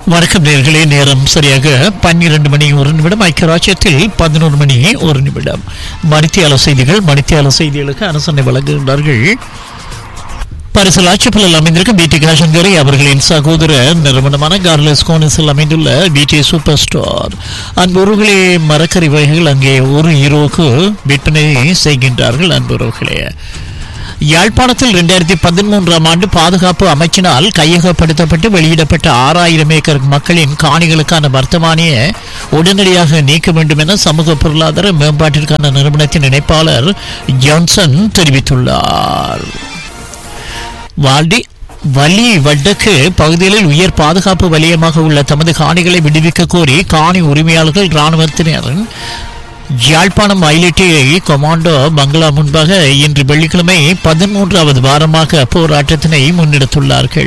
வணக்கம் நேர்களே நேரம் சரியாக பன்னிரண்டு மணி ஒரு நிமிடம் ஐக்கியராஜ்யத்தில் பதினோரு மணி ஒரு நிமிடம் மணித்தியால செய்திகள் மணித்தியால செய்திகளுக்கு அரசனை வழங்குகின்றார்கள் பரிசல் ஆட்சிப்பலில் அமைந்திருக்கும் பிடி காஷங்கரை அவர்களின் சகோதர நிறுவனமான கார்லஸ் கோனிஸில் அமைந்துள்ள பிடி சூப்பர் ஸ்டோர் அன்புறவுகளே மரக்கறி வகைகள் அங்கே ஒரு ஹீரோவுக்கு விற்பனை செய்கின்றார்கள் அன்புறவுகளே யாழ்ப்பாணத்தில் இரண்டாயிரத்தி பதிமூன்றாம் ஆண்டு பாதுகாப்பு அமைச்சினால் கையகப்படுத்தப்பட்டு வெளியிடப்பட்ட ஆறாயிரம் ஏக்கர் மக்களின் காணிகளுக்கான வர்த்தமானிய உடனடியாக நீக்க வேண்டும் என சமூக பொருளாதார மேம்பாட்டிற்கான நிறுவனத்தின் இணைப்பாளர் ஜான்சன் தெரிவித்துள்ளார் வால்டி வலி வடக்கு பகுதிகளில் உயர் பாதுகாப்பு வலயமாக உள்ள தமது காணிகளை விடுவிக்க கோரி காணி உரிமையாளர்கள் இராணுவத்தினர் யாழ்ப்பாணம் ஐலிட்டியை கொமாண்டோ பங்களா முன்பாக இன்று வெள்ளிக்கிழமை பதிமூன்றாவது வாரமாக போராட்டத்தினை முன்னெடுத்துள்ளார்கள்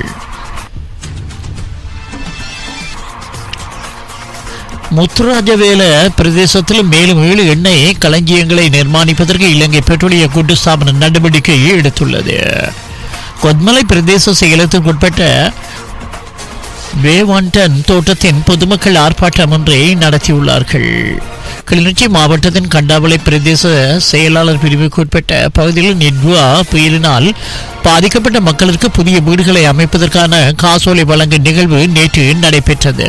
முத்துராஜவேல பிரதேசத்தில் மேலும் ஏழு எண்ணெய் களஞ்சியங்களை நிர்மாணிப்பதற்கு இலங்கை பெட்ரோலிய கூட்டு ஸ்தாபனம் நடவடிக்கை எடுத்துள்ளது கொத்மலை பிரதேச செயலத்திற்குட்பட்ட வேவாண்டன் தோட்டத்தின் பொதுமக்கள் ஆர்ப்பாட்டம் ஒன்றை நடத்தியுள்ளார்கள் கிளிநொச்சி மாவட்டத்தின் கண்டாவளை பிரதேச செயலாளர் பிரிவுக்கு உட்பட்ட பகுதியில் நிட்வா புயலினால் பாதிக்கப்பட்ட மக்களுக்கு புதிய வீடுகளை அமைப்பதற்கான காசோலை வழங்கும் நிகழ்வு நேற்று நடைபெற்றது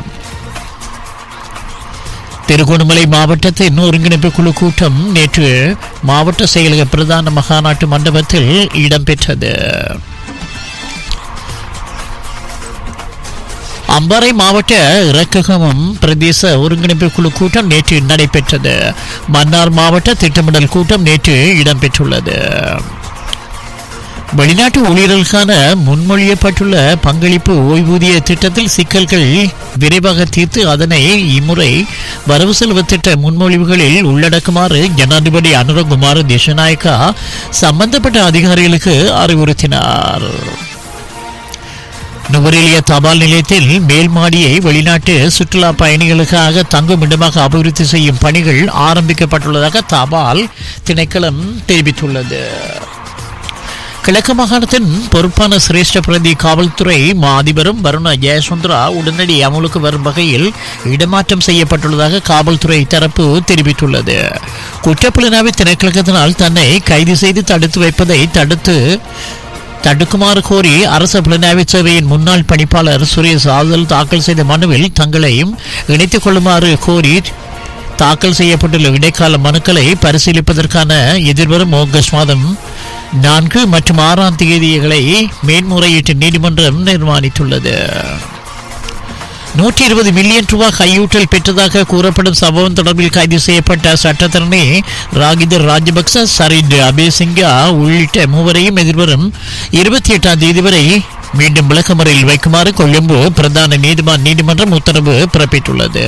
திருகோணமலை மாவட்டத்தின் ஒருங்கிணைப்பு குழு கூட்டம் நேற்று மாவட்ட செயலக பிரதான மகாநாட்டு மண்டபத்தில் இடம்பெற்றது அம்பாறை மாவட்ட இறக்ககமும் பிரதேச ஒருங்கிணைப்பு குழு கூட்டம் நேற்று நடைபெற்றது மன்னார் மாவட்ட திட்டமிடல் கூட்டம் நேற்று இடம்பெற்றுள்ளது வெளிநாட்டு ஊழியர்களுக்கான முன்மொழியப்பட்டுள்ள பங்களிப்பு ஓய்வூதிய திட்டத்தில் சிக்கல்கள் விரைவாக தீர்த்து அதனை இம்முறை வரவு செலவு திட்ட முன்மொழிவுகளில் உள்ளடக்குமாறு ஜனாதிபதி அனுரகுமார் திசநாயக்கா சம்பந்தப்பட்ட அதிகாரிகளுக்கு அறிவுறுத்தினார் நுவரெலிய தபால் நிலையத்தில் மேல் மாடியை வெளிநாட்டு சுற்றுலா பயணிகளுக்காக தங்கும் இடமாக அபிவிருத்தி செய்யும் பணிகள் ஆரம்பிக்கப்பட்டுள்ளதாக தபால் திணைக்களம் தெரிவித்துள்ளது கிழக்கு மாகாணத்தின் பொறுப்பான சிரேஷ்ட பிரதி காவல்துறை மா அதிபரும் வருண ஜெயசுந்தரா உடனடி அமலுக்கு வரும் வகையில் இடமாற்றம் செய்யப்பட்டுள்ளதாக காவல்துறை தரப்பு தெரிவித்துள்ளது குற்றப்புலனாய்வு திணைக்களத்தினால் தன்னை கைது செய்து தடுத்து வைப்பதை தடுத்து தடுக்குமாறு கோரி அரசு புலனாய்வு சேவையின் முன்னாள் பணிப்பாளர் சுரேஷ் ஆதல் தாக்கல் செய்த மனுவில் தங்களையும் இணைத்துக் கொள்ளுமாறு கோரி தாக்கல் செய்யப்பட்டுள்ள இடைக்கால மனுக்களை பரிசீலிப்பதற்கான எதிர்வரும் ஆகஸ்ட் மாதம் நான்கு மற்றும் ஆறாம் தேதிகளை மேன்முறையீட்டு நீதிமன்றம் நிர்மாணித்துள்ளது நூற்றி இருபது மில்லியன் ரூபாய் கையூட்டல் பெற்றதாக கூறப்படும் சம்பவம் தொடர்பில் கைது செய்யப்பட்ட சட்டத்தரணி ராகிதர் ராஜபக்ச சரித் அபேசிங்கா உள்ளிட்ட மூவரையும் எதிர்வரும் இருபத்தி எட்டாம் தேதி வரை மீண்டும் விளக்கமறையில் வைக்குமாறு கொழும்பு பிரதான நீதிமன்ற நீதிமன்றம் உத்தரவு பிறப்பித்துள்ளது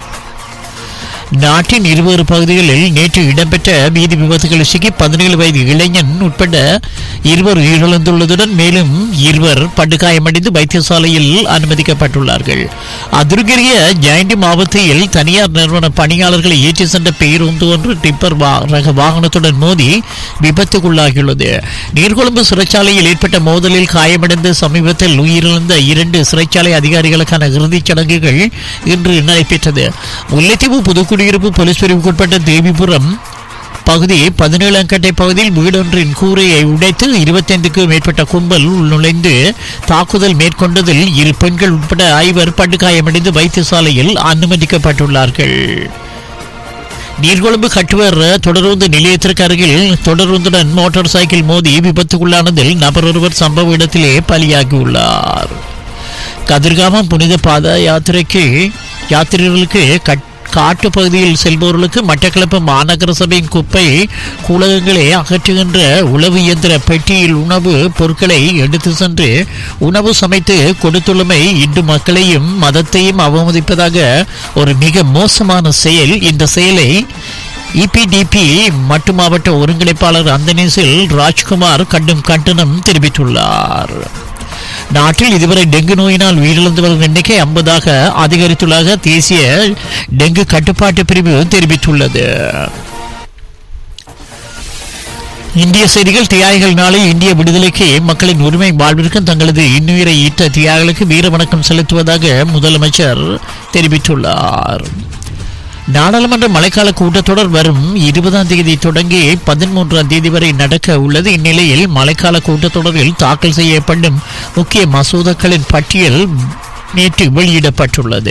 நாட்டின் இருவேறு பகுதிகளில் நேற்று இடம்பெற்ற வீதி விபத்துகளில் சிக்கி பதினேழு வயது இளைஞன் உட்பட இருவர் உயிரிழந்துள்ளதுடன் மேலும் இருவர் படுகாயமடைந்து வைத்தியசாலையில் அனுமதிக்கப்பட்டுள்ளார்கள் அதிர்கிரிய ஜெயண்டி மாவட்டத்தில் தனியார் நிறுவன பணியாளர்களை ஏற்றி சென்ற பேருந்து ஒன்று டிப்பர் வா- ரக வாகனத்துடன் மோதி விபத்துக்குள்ளாகியுள்ளது நீர்கொழும்பு சிறைச்சாலையில் ஏற்பட்ட மோதலில் காயமடைந்த சமீபத்தில் உயிரிழந்த இரண்டு சிறைச்சாலை அதிகாரிகளுக்கான இறுதிச் சடங்குகள் இன்று நடைபெற்றது முல்லைத்தீவு புதுக்குடியிருப்பு போலீஸ் பிரிவுக்குட்பட்ட தேவிபுரம் பகுதி பதினேழாங்கட்டை பகுதியில் வீடொன்றின் கூரையை உடைத்து இருபத்தைந்துக்கு மேற்பட்ட கும்பல் உள் நுழைந்து தாக்குதல் மேற்கொண்டதில் இரு பெண்கள் உட்பட ஐவர் படுகாயமடைந்து வைத்தியசாலையில் அனுமதிக்கப்பட்டுள்ளார்கள் நீர்கொழும்பு கட்டுவர் தொடருந்து நிலையத்திற்கு அருகில் தொடருந்துடன் மோட்டார் சைக்கிள் மோதி விபத்துக்குள்ளானதில் நபர் ஒருவர் சம்பவ இடத்திலே பலியாகியுள்ளார் கதிர்காமம் புனித பாத யாத்திரைக்கு யாத்திரிகளுக்கு கட் காட்டு பகுதியில் செல்பவர்களுக்கு மட்டக்களப்பு மாநகர சபையின் குப்பை கூலகங்களை அகற்றுகின்ற உளவு இயந்திர பெட்டியில் உணவு பொருட்களை எடுத்து சென்று உணவு சமைத்து கொடுத்துள்ளமை இன்று மக்களையும் மதத்தையும் அவமதிப்பதாக ஒரு மிக மோசமான செயல் இந்த செயலை இபிடிபி மட்டு மாவட்ட ஒருங்கிணைப்பாளர் அந்தனேசில் ராஜ்குமார் கடும் கண்டனம் தெரிவித்துள்ளார் நாட்டில் இதுவரை டெங்கு நோயினால் உயிரிழந்தவர்கள் எண்ணிக்கை ஐம்பதாக அதிகரித்துள்ளதாக தேசிய டெங்கு கட்டுப்பாட்டு பிரிவு தெரிவித்துள்ளது இந்திய செய்திகள் தியாகிகள் நாளில் இந்திய விடுதலைக்கு மக்களின் உரிமை வாழ்விற்கும் தங்களது இன்னுயிரை ஈட்ட தியாகிகளுக்கு வீர வணக்கம் செலுத்துவதாக முதலமைச்சர் தெரிவித்துள்ளார் நாடாளுமன்ற மழைக்கால கூட்டத்தொடர் வரும் இருபதாம் தேதி தொடங்கி பதிமூன்றாம் தேதி வரை நடக்க உள்ளது இந்நிலையில் மழைக்கால கூட்டத்தொடரில் தாக்கல் செய்யப்படும் முக்கிய மசோதாக்களின் பட்டியல் நேற்று வெளியிடப்பட்டுள்ளது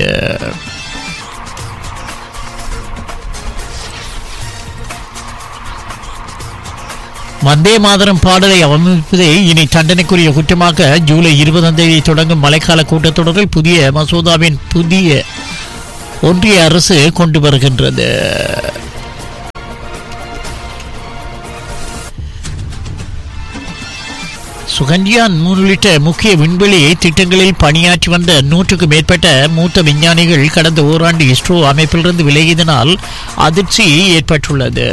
வந்தே மாதரம் பாடலை அவமதிப்பதே இனி தண்டனைக்குரிய குற்றமாக ஜூலை இருபதாம் தேதி தொடங்கும் மழைக்கால கூட்டத்தொடரில் புதிய மசோதாவின் புதிய ஒன்றிய அரசு கொண்டு வருகின்றது சுகன்யான் உள்ளிட்ட முக்கிய விண்வெளி திட்டங்களில் பணியாற்றி வந்த நூற்றுக்கும் மேற்பட்ட மூத்த விஞ்ஞானிகள் கடந்த ஓராண்டு இஸ்ரோ அமைப்பிலிருந்து விலகியதனால் அதிர்ச்சி ஏற்பட்டுள்ளது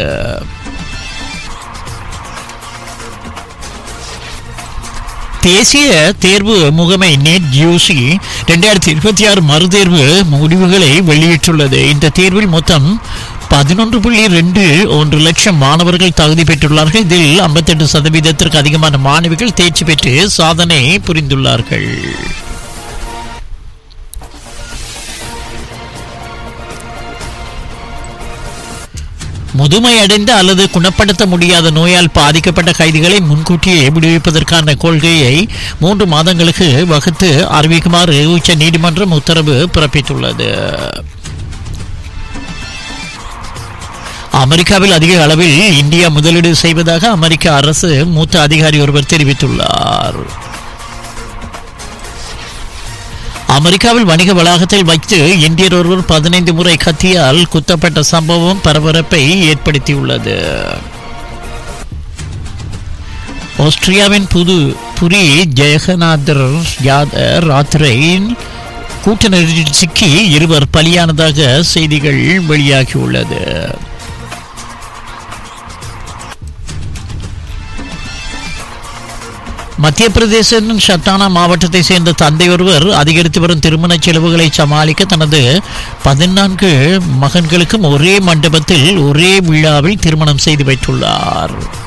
தேசிய தேர்வு முகமை நெட் யூசி ரெண்டாயிரத்தி இருபத்தி ஆறு மறுதேர்வு முடிவுகளை வெளியிட்டுள்ளது இந்த தேர்வில் மொத்தம் பதினொன்று புள்ளி ரெண்டு ஒன்று லட்சம் மாணவர்கள் தகுதி பெற்றுள்ளார்கள் இதில் ஐம்பத்தெட்டு சதவீதத்திற்கு அதிகமான மாணவிகள் தேர்ச்சி பெற்று சாதனை புரிந்துள்ளார்கள் முதுமை அடைந்த அல்லது குணப்படுத்த முடியாத நோயால் பாதிக்கப்பட்ட கைதிகளை முன்கூட்டியே விடுவிப்பதற்கான கொள்கையை மூன்று மாதங்களுக்கு வகுத்து அறிவிக்குமாறு உச்ச நீதிமன்றம் உத்தரவு பிறப்பித்துள்ளது அமெரிக்காவில் அதிக அளவில் இந்தியா முதலீடு செய்வதாக அமெரிக்க அரசு மூத்த அதிகாரி ஒருவர் தெரிவித்துள்ளார் அமெரிக்காவில் வணிக வளாகத்தில் வைத்து இந்தியர் ஒருவர் பதினைந்து முறை கத்தியால் குத்தப்பட்ட சம்பவம் பரபரப்பை ஏற்படுத்தியுள்ளது ஆஸ்திரியாவின் புது புரி ஜெகநாதர் யாதர் ராத்திரையின் கூட்ட நெரிசலில் சிக்கி இருவர் பலியானதாக செய்திகள் வெளியாகியுள்ளது மத்திய பிரதேசத்தின் ஷட்டானா மாவட்டத்தை சேர்ந்த தந்தை ஒருவர் அதிகரித்து வரும் திருமண செலவுகளை சமாளிக்க தனது பதினான்கு மகன்களுக்கும் ஒரே மண்டபத்தில் ஒரே விழாவில் திருமணம் செய்து வைத்துள்ளார்